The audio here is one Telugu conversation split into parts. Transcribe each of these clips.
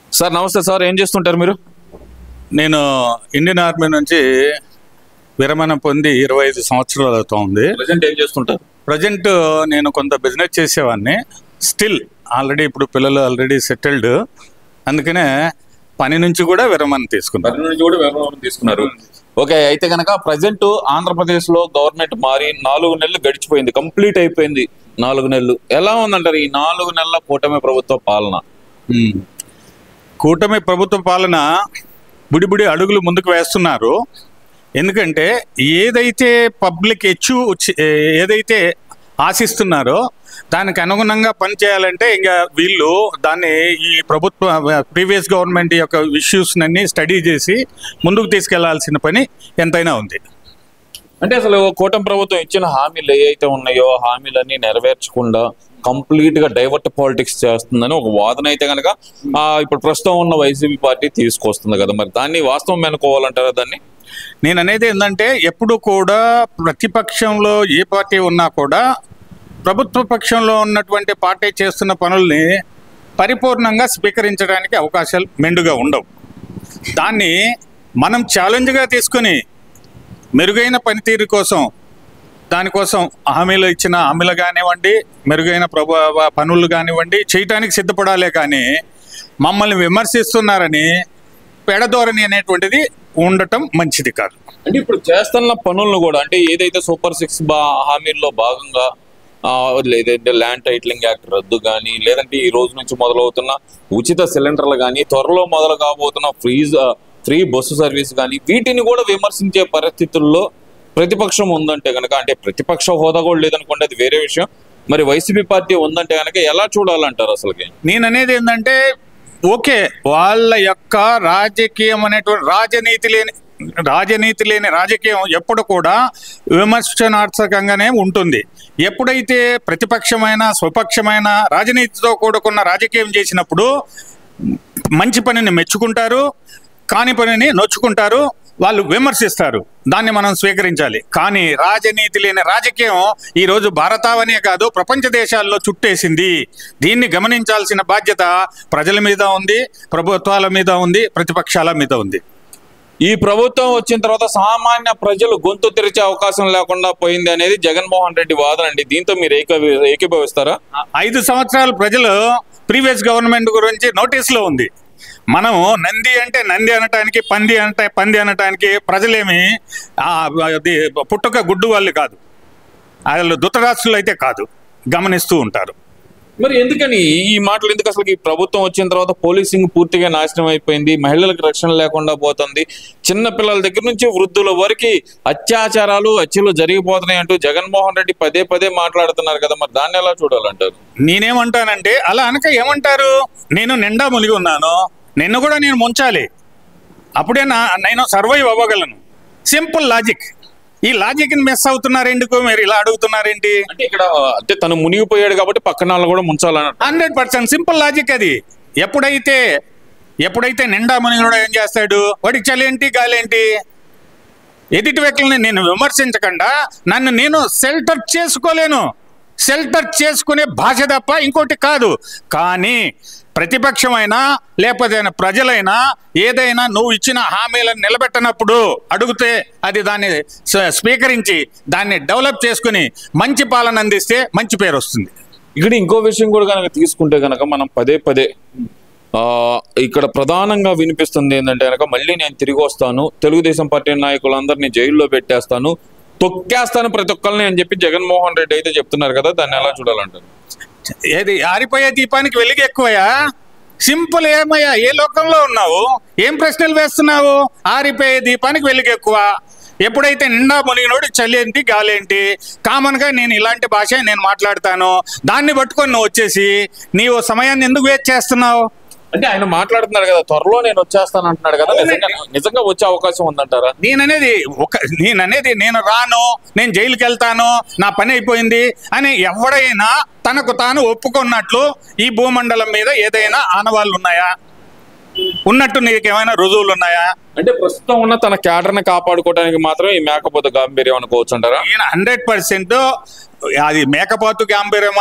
సార్ నమస్తే సార్ ఏం చేస్తుంటారు మీరు నేను ఇండియన్ ఆర్మీ నుంచి విరమణ పొంది ఇరవై ఐదు సంవత్సరాలు అవుతోంది ప్రజెంట్ ఏం చేస్తుంటారు ప్రజెంట్ నేను కొంత బిజినెస్ చేసేవాడిని స్టిల్ ఆల్రెడీ ఇప్పుడు పిల్లలు ఆల్రెడీ సెటిల్డ్ అందుకనే పని నుంచి కూడా విరమణ తీసుకున్నాను పది నుంచి కూడా వివరణ తీసుకున్నారు ఓకే అయితే కనుక ప్రజెంట్ ఆంధ్రప్రదేశ్ లో గవర్నమెంట్ మారి నాలుగు నెలలు గడిచిపోయింది కంప్లీట్ అయిపోయింది నాలుగు నెలలు ఎలా ఉందంటారు ఈ నాలుగు నెలల కూటమి ప్రభుత్వ పాలన ఉమ్. కూటమి ప్రభుత్వ పాలన బుడిబుడి అడుగులు ముందుకు వేస్తున్నారు ఎందుకంటే ఏదైతే పబ్లిక్ హెచ్చు ఏదైతే ఆశిస్తున్నారో దానికి అనుగుణంగా పనిచేయాలంటే ఇంకా వీళ్ళు దాన్ని ఈ ప్రభుత్వ ప్రీవియస్ గవర్నమెంట్ యొక్క ఇష్యూస్ అన్ని స్టడీ చేసి ముందుకు తీసుకెళ్లాల్సిన పని ఎంతైనా ఉంది అంటే అసలు కూటమి ప్రభుత్వం ఇచ్చిన హామీలు ఏవైతే ఉన్నాయో ఆ హామీలన్నీ నెరవేర్చకుండా కంప్లీట్ గా డైవర్ట్ పాలిటిక్స్ చేస్తుందని ఒక వాదన అయితే కనుక ఆ, ఇప్పుడు ప్రస్తుతం ఉన్న వైసీపీ పార్టీ తీసుకొస్తుంది కదా మరి దాన్ని వాస్తవం అనుకోవాలంటారా దాన్ని నేను అనేది ఏంటంటే ఎప్పుడు కూడా ప్రతిపక్షంలో ఏ పార్టీ ఉన్నా కూడా ప్రభుత్వ పక్షంలో ఉన్నటువంటి పార్టీ చేస్తున్న పనుల్ని పరిపూర్ణంగా స్వీకరించడానికి అవకాశాలు మెండుగా ఉండవు దాన్ని మనం ఛాలెంజ్గా తీసుకొని మెరుగైన పనితీరు కోసం దానికోసం హామీలు ఇచ్చిన హామీలు కానివ్వండి మెరుగైన ప్రభు పనులు కానివ్వండి చేయటానికి సిద్ధపడాలే కానీ మమ్మల్ని విమర్శిస్తున్నారని పెడధోరణి అనేటువంటిది ఉండటం మంచిది కాదు అంటే ఇప్పుడు చేస్తున్న పనులను కూడా అంటే ఏదైతే సూపర్ సిక్స్ బా హామీల్లో భాగంగా ఆ, లేదంటే ల్యాండ్ టైటిలింగ్ యాక్ట్ రద్దు కానీ లేదంటే ఈ రోజు నుంచి మొదలవుతున్న ఉచిత సిలిండర్లు కానీ త్వరలో మొదలు కాబోతున్న ఫ్రీజ్ ఫ్రీ బస్సు సర్వీస్ కానీ వీటిని కూడా విమర్శించే పరిస్థితుల్లో ప్రతిపక్షం ఉందంటే కనుక అంటే ప్రతిపక్ష హోదా కూడా లేదనుకోండి అది వేరే విషయం మరి వైసీపీ పార్టీ ఉందంటే కనుక ఎలా చూడాలంటారు అసలుకి నేను అనేది ఏంటంటే ఓకే వాళ్ళ యొక్క రాజకీయం అనేటువంటి రాజనీతి లేని రాజనీతి లేని రాజకీయం ఎప్పుడు కూడా విమర్శనార్థకంగానే ఉంటుంది ఎప్పుడైతే ప్రతిపక్షమైన స్వపక్షమైన రాజనీతితో కూడుకున్న రాజకీయం చేసినప్పుడు మంచి పనిని మెచ్చుకుంటారు కాని పనిని నొచ్చుకుంటారు వాళ్ళు విమర్శిస్తారు దాన్ని మనం స్వీకరించాలి కానీ రాజనీతి లేని రాజకీయం ఈరోజు భారతావనే కాదు ప్రపంచ దేశాల్లో చుట్టేసింది దీన్ని గమనించాల్సిన బాధ్యత ప్రజల మీద ఉంది ప్రభుత్వాల మీద ఉంది ప్రతిపక్షాల మీద ఉంది ఈ ప్రభుత్వం వచ్చిన తర్వాత సామాన్య ప్రజలు గొంతు తెరిచే అవకాశం లేకుండా పోయింది అనేది జగన్మోహన్ రెడ్డి వాదన అండి దీంతో మీరు ఏక ఏకీభవిస్తారా ఐదు సంవత్సరాలు ప్రజలు ప్రీవియస్ గవర్నమెంట్ గురించి నోటీస్లో ఉంది మనము నంది అంటే నంది అనటానికి పంది అంటే పంది అనటానికి ప్రజలేమి ఆ, అది పుట్టుక గుడ్డు వాళ్ళు కాదు వాళ్ళు దుతరాష్ట్రులు అయితే కాదు గమనిస్తూ ఉంటారు మరి ఎందుకని ఈ మాటలు ఎందుకు అసలు ఈ ప్రభుత్వం వచ్చిన తర్వాత పోలీసింగ్ పూర్తిగా నాశనం అయిపోయింది మహిళలకు రక్షణ లేకుండా పోతుంది చిన్న పిల్లల దగ్గర నుంచి వృద్ధుల వరకు అత్యాచారాలు హత్యలు జరిగిపోతున్నాయి అంటూ జగన్మోహన్ రెడ్డి పదే పదే మాట్లాడుతున్నారు కదా మరి దాన్ని ఎలా చూడాలంటారు నేనేమంటానంటే అలా అనక ఏమంటారు నేను నిండా మునిగి ఉన్నాను నిన్ను కూడా నేను ముంచాలి అప్పుడే నా నేను సర్వైవ్ అవ్వగలను సింపుల్ లాజిక్ ఈ లాజిక్ని మిస్ అవుతున్నారు ఎందుకు మీరు ఇలా అడుగుతున్నారేంటి అంటే ఇక్కడ అంటే తను మునిగిపోయాడు కాబట్టి పక్కన వాళ్ళని కూడా ముంచాలన్నట్టు హండ్రెడ్ పర్సెంట్ సింపుల్ లాజిక్ అది ఎప్పుడైతే ఎప్పుడైతే నిండా మునిగినోడు ఏం చేస్తాడు వాడికి చలేంటి గాలేంటి ఎదుటి వ్యక్తుల్ని నేను విమర్శించకుండా నన్ను నేను సెల్టర్ చేసుకోలేను సెల్టర్ చేసుకునే భాష తప్ప ఇంకోటి కాదు కానీ ప్రతిపక్షమైనా లేకపోతే ప్రజలైనా ఏదైనా నువ్వు ఇచ్చిన హామీలను నిలబెట్టనప్పుడు అడిగితే అది దాన్ని స్వ- స్వీకరించి దాన్ని డెవలప్ చేసుకుని మంచి పాలన అందిస్తే మంచి పేరు వస్తుంది ఇక్కడ ఇంకో విషయం కూడా కనుక తీసుకుంటే కనుక మనం పదే పదే ఆ ఇక్కడ ప్రధానంగా వినిపిస్తుంది ఏంటంటే కనుక మళ్ళీ నేను తిరిగి వస్తాను తెలుగుదేశం పార్టీ నాయకులందరినీ జైల్లో పెట్టేస్తాను తొక్కేస్తాను ప్రతి ఒక్కరిని అని చెప్పి జగన్మోహన్ రెడ్డి అయితే చెప్తున్నారు కదా దాన్ని ఎలా చూడాలంటారు ఏది ఆరిపోయే దీపానికి వెలుగు ఎక్కువయా సింపుల్ ఏమయ్యా ఏ లోకంలో ఉన్నావు ఏం ప్రశ్నలు వేస్తున్నావు ఆరిపోయే దీపానికి వెలుగు ఎక్కువ ఎప్పుడైతే నిండా మునిగినోడు చల్లేంటి గాలేంటి కామన్గా నేను ఇలాంటి భాష నేను మాట్లాడతాను దాన్ని పట్టుకొని నువ్వు వచ్చేసి నీవు సమయాన్ని ఎందుకు వేస్ట్ చేస్తున్నావు అంటే ఆయన మాట్లాడుతున్నారు కదా త్వరలో నేను వచ్చేస్తాను అంటున్నాడు కదా నిజంగా నిజంగా వచ్చే అవకాశం ఉందంటారా నేననేది ఒక నేననేది నేను రాను నేను జైలుకి వెళ్తాను నా పని అయిపోయింది అని ఎవడైనా తనకు తాను ఒప్పుకున్నట్లు ఈ భూమండలం మీద ఏదైనా ఆనవాళ్ళు ఉన్నాయా ఉన్నట్టు నీకు ఏమైనా రుజువులు ఉన్నాయా అంటే ప్రస్తుతం ఉన్న తన క్యాడర్ని కాపాడుకోవడానికి మాత్రం ఈ మేకపోతే గాంభీర్యం అనుకోవచ్చు అంటారా ఈయన హండ్రెడ్ పర్సెంట్ అది మేకపోతు గాంభీర్యమా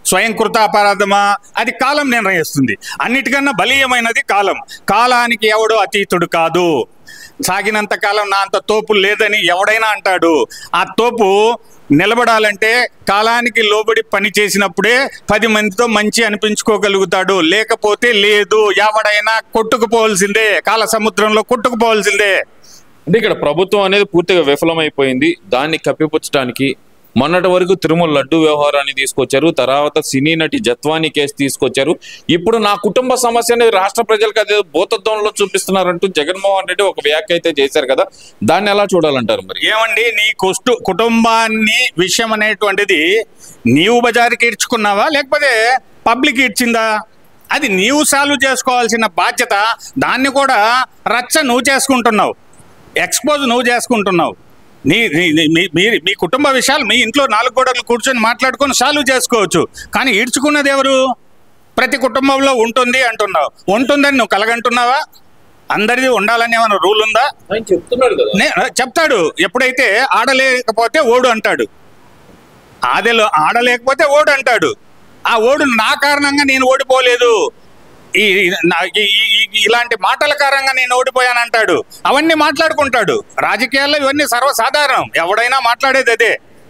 స్వయం కృతాపరాధమా అది కాలం నిర్ణయిస్తుంది అన్నిటికన్నా బలీయమైనది కాలం కాలానికి ఎవడు అతీతుడు కాదు సాగినంత కాలం నా అంత తోపు లేదని ఎవడైనా అంటాడు ఆ తోపు నిలబడాలంటే కాలానికి లోబడి పని చేసినప్పుడే పది మందితో మంచి అనిపించుకోగలుగుతాడు లేకపోతే లేదు ఎవడైనా కొట్టుకుపోవాల్సిందే కాల సముద్రంలో కొట్టుకుపోవాల్సిందే అంటే ఇక్కడ ప్రభుత్వం అనేది పూర్తిగా విఫలమైపోయింది దాన్ని కప్పిపుచ్చడానికి మొన్నటి వరకు తిరుమల లడ్డు వ్యవహారాన్ని తీసుకొచ్చారు తర్వాత సినీ నటి జత్వాని కేసు తీసుకొచ్చారు ఇప్పుడు నా కుటుంబ సమస్యని రాష్ట్ర ప్రజలకు అదే భూతత్వంలో చూపిస్తున్నారంటూ జగన్మోహన్ రెడ్డి ఒక వ్యాఖ్య అయితే చేశారు కదా దాన్ని ఎలా చూడాలంటారు మరి ఏమండి నీ కుష్టు కుటుంబాన్ని విషయం అనేటువంటిది నీవు బజారుకి ఇడ్చుకున్నావా లేకపోతే పబ్లిక్ ఇచ్చిందా అది నీవు సాల్వ్ చేసుకోవాల్సిన బాధ్యత దాన్ని కూడా రచ్చ నువ్వు చేసుకుంటున్నావు ఎక్స్పోజ్ నువ్వు చేసుకుంటున్నావు నీ నీ- నీ- మీ మీ- మీ కుటుంబ విషయాలు మీ ఇంట్లో నాలుగు గోడలు కూర్చొని మాట్లాడుకొని సాల్వ్ చేసుకోవచ్చు కానీ ఈడ్చుకున్నది ఎవరు ప్రతి కుటుంబంలో ఉంటుంది అంటున్నావు ఉంటుందని నువ్వు కలగంటున్నావా అందరిది ఉండాలని ఏమైనా రూల్ ఉందా ఆయన చెప్తున్నాడు కదా నే చెప్తాడు ఎప్పుడైతే ఆడలేకపోతే ఓడు అంటాడు ఆదలో ఆడలేకపోతే ఓడు అంటాడు ఆ ఓడు నా కారణంగా నేను ఓడిపోలేదు ఈ ఈ- నా- ఈ- ఈ- ఈ- ఇలాంటి మాటల కారణంగా నేను ఓడిపోయాను అంటాడు అవన్నీ మాట్లాడుకుంటాడు రాజకీయాల్లో ఇవన్నీ సర్వసాధారణం ఎవడైనా మాట్లాడేది అదే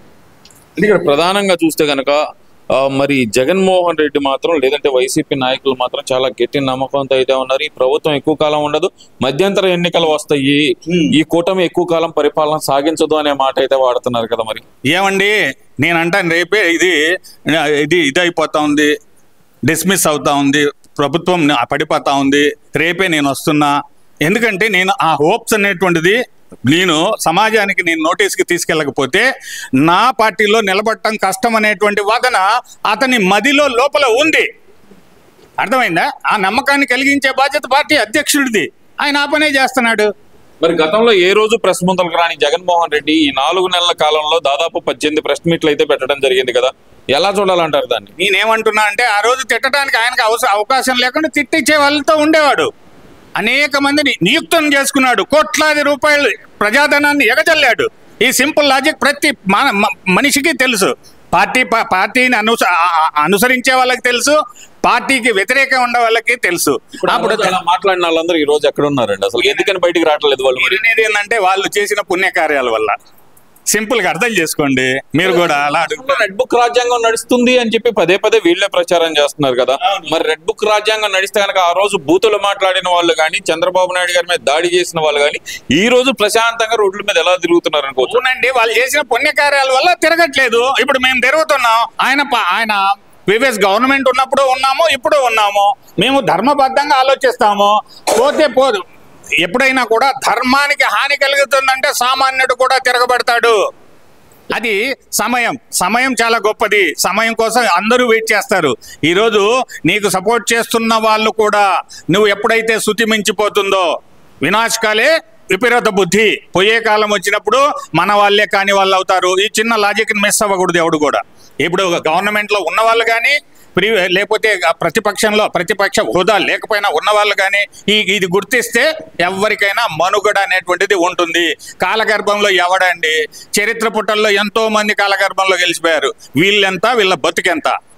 ఇక్కడ ప్రధానంగా చూస్తే కనుక ఆ, మరి జగన్మోహన్ రెడ్డి మాత్రం లేదంటే వైసీపీ నాయకులు మాత్రం చాలా గట్టి నమ్మకంతో అయితే ఉన్నారు ఈ ప్రభుత్వం ఎక్కువ కాలం ఉండదు మధ్యంతర ఎన్నికలు వస్తాయి ఈ కూటమి ఎక్కువ కాలం పరిపాలన సాగించదు అనే మాట అయితే వాడుతున్నారు కదా మరి ఏమండి నేను అంటాను రేపే ఇది ఇది ఇది అయిపోతా ఉంది డిస్మిస్ అవుతా ఉంది ప్రభుత్వం పడిపోతా ఉంది రేపే నేను వస్తున్నా ఎందుకంటే నేను ఆ హోప్స్ అనేటువంటిది నేను సమాజానికి నేను నోటీస్కి తీసుకెళ్ళకపోతే నా పార్టీలో నిలబడటం కష్టం అనేటువంటి వాదన అతని మదిలో లోపల ఉంది అర్థమైందా ఆ నమ్మకాన్ని కలిగించే బాధ్యత పార్టీ అధ్యక్షుడిది ఆయన ఆ పనే చేస్తున్నాడు మరి గతంలో ఏ రోజు ప్రెస్ ముందరకు రాని జగన్మోహన్ రెడ్డి ఈ నాలుగు నెలల కాలంలో దాదాపు పద్దెనిమిది ప్రెస్ మీట్లు అయితే పెట్టడం జరిగింది కదా ఎలా చూడాలంటారు దాన్ని నేనేమంటున్నా అంటే ఆ రోజు తిట్టడానికి ఆయనకు అవసరం అవకాశం లేకుండా తిట్టించే వాళ్ళతో ఉండేవాడు అనేక మందిని నియుక్తం చేసుకున్నాడు కోట్లాది రూపాయలు ప్రజాధనాన్ని ఎగజల్లాడు ఈ సింపుల్ లాజిక్ ప్రతి మన- మ- మనిషికి తెలుసు పార్టీ పా- పార్టీని అనుస ఆ- ఆ- అనుసరించే వాళ్ళకి తెలుసు పార్టీకి వ్యతిరేకంగా ఉండే వాళ్ళకి తెలుసు అప్పుడు అప్పుడు అలా మాట్లాడిన వాళ్ళందరూ ఈ రోజు ఎక్కడ ఉన్నారండి అసలు ఎందుకని బయటికి రావట్లేదు వాళ్ళు మరి మీరు అనేది ఏంటంటే వాళ్ళు చేసిన పుణ్యకార్యాల వల్ల సింపుల్ గా అర్థం చేసుకోండి మీరు కూడా అలా అడుగు రెడ్ బుక్ రాజ్యాంగం నడుస్తుంది అని చెప్పి పదే పదే వీళ్ళే ప్రచారం చేస్తున్నారు కదా అవును. మరి రెడ్ బుక్ రాజ్యాంగం నడిస్తే కనుక ఆ రోజు బూతులు మాట్లాడిన వాళ్ళు కానీ చంద్రబాబు నాయుడు గారి మీద దాడి చేసిన వాళ్ళు కానీ ఈ రోజు ప్రశాంతంగా రోడ్ల మీద ఎలా తిరుగుతున్నారు అనుకోవచ్చు అవునండి వాళ్ళు చేసిన పుణ్యకార్యాల వల్ల తిరగట్లేదు ఇప్పుడు మేము తిరుగుతున్నాం ఆయన ప- ఆయన ప్రీవియస్ గవర్నమెంట్ ఉన్నప్పుడు ఉన్నాము ఇప్పుడు ఉన్నాము మేము ధర్మబద్ధంగా ఆలోచిస్తాము పోతే పోదు ఎప్పుడైనా కూడా ధర్మానికి హాని కలుగుతుందంటే సామాన్యుడు కూడా తిరగబడతాడు అది సమయం సమయం చాలా గొప్పది సమయం కోసం అందరూ వెయిట్ చేస్తారు ఈరోజు నీకు సపోర్ట్ చేస్తున్న వాళ్ళు కూడా నువ్వు ఎప్పుడైతే శృతి మించిపోతుందో వినాశకాలే విపరీత బుద్ధి పోయే కాలం వచ్చినప్పుడు మన వాళ్ళే కాని వాళ్ళు అవుతారు ఈ చిన్న లాజిక్ మిస్ అవ్వకూడదు ఎవడు కూడా ఇప్పుడు గవర్నమెంట్లో ఉన్న వాళ్ళు కానీ ప్రీ లేకపోతే ప్రతిపక్షంలో ప్రతిపక్ష హోదా లేకపోయినా ఉన్న వాళ్ళు కానీ ఈ ఇది గుర్తిస్తే ఎవరికైనా మనుగడ అనేటువంటిది ఉంటుంది కాలగర్భంలో ఎవడండి చరిత్ర పుటల్లో ఎంతో మంది కాలగర్భంలో గెలిచిపోయారు వీళ్ళెంత వీళ్ళ బతుకెంత